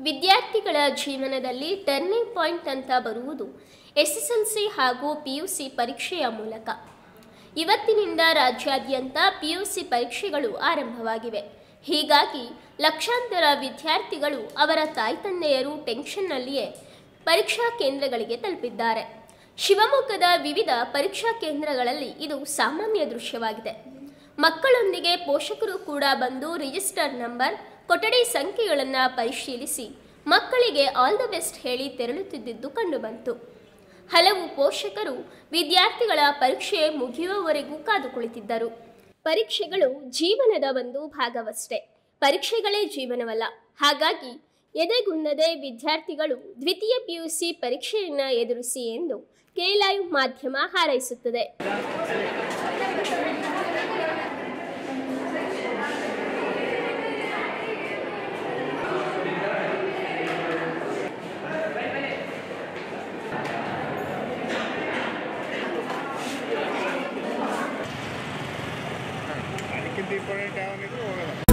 ವಿದ್ಯಾರ್ಥಿಗಳ ಜೀವನದಲ್ಲಿ turning point ಅಂತ ಬರುವುದು ಎಸ್ ಎಸ್ ಎಲ್ ಸಿ ಹಾಗೂ ಪಿ ಯು ಸಿ ಪರೀಕ್ಷೆಯ ಮೂಲಕ ಇವತ್ತಿನಿಂದ ರಾಜ್ಯಾದ್ಯಂತ ಪಿ ಯು ಸಿ ಪರೀಕ್ಷೆಗಳು ಆರಂಭವಾಗಿವೆ ಹೀಗಾಗಿ ಲಕ್ಷಾಂತರ ವಿದ್ಯಾರ್ಥಿಗಳು ಅವರ ತಾಯಿ ತಂದೆಯರು ಟೆನ್ಷನ್ನಲ್ಲಿಯೇ ಪರೀಕ್ಷಾ ಕೇಂದ್ರಗಳಿಗೆ ತಲುಪಿದ್ದಾರೆ ಶಿವಮೊಗ್ಗದ ವಿವಿಧ ಪರೀಕ್ಷಾ ಕೇಂದ್ರಗಳಲ್ಲಿ ಇದು ಸಾಮಾನ್ಯ ದೃಶ್ಯವಾಗಿದೆ ಮಕ್ಕಳೊಂದಿಗೆ ಪೋಷಕರು ಕೂಡ ಬಂದು ರಿಜಿಸ್ಟರ್ ನಂಬರ್ ಕೊಠಡಿ ಸಂಖ್ಯೆಗಳನ್ನು ಪರಿಶೀಲಿಸಿ ಮಕ್ಕಳಿಗೆ ಆಲ್ ದ ಬೆಸ್ಟ್ ಹೇಳಿ ತೆರಳುತ್ತಿದ್ದುದು ಕಂಡುಬಂತು ಹಲವು ಪೋಷಕರು ವಿದ್ಯಾರ್ಥಿಗಳ ಪರೀಕ್ಷೆ ಮುಗಿಯುವವರೆಗೂ ಕಾದು ಕುಳಿತಿದ್ದರು ಪರೀಕ್ಷೆಗಳು ಜೀವನದ ಒಂದು ಭಾಗವಷ್ಟೇ ಪರೀಕ್ಷೆಗಳೇ ಜೀವನವಲ್ಲ ಹಾಗಾಗಿ ಎದೆಗುಂದದೆ ವಿದ್ಯಾರ್ಥಿಗಳು ದ್ವಿತೀಯ ಪಿಯುಸಿ ಪರೀಕ್ಷೆಯನ್ನು ಎದುರಿಸಿ ಎಂದು ಕೆ ಲೈವ್ ಮಾಧ್ಯಮ ಹಾರೈಸುತ್ತದೆ ಅದಕ್ಕಿಂತ ಇಂಪಾರ್ಟೆಂಟ್ ಯಾವನಿದ್ರು ಹೋಗಲ್ಲ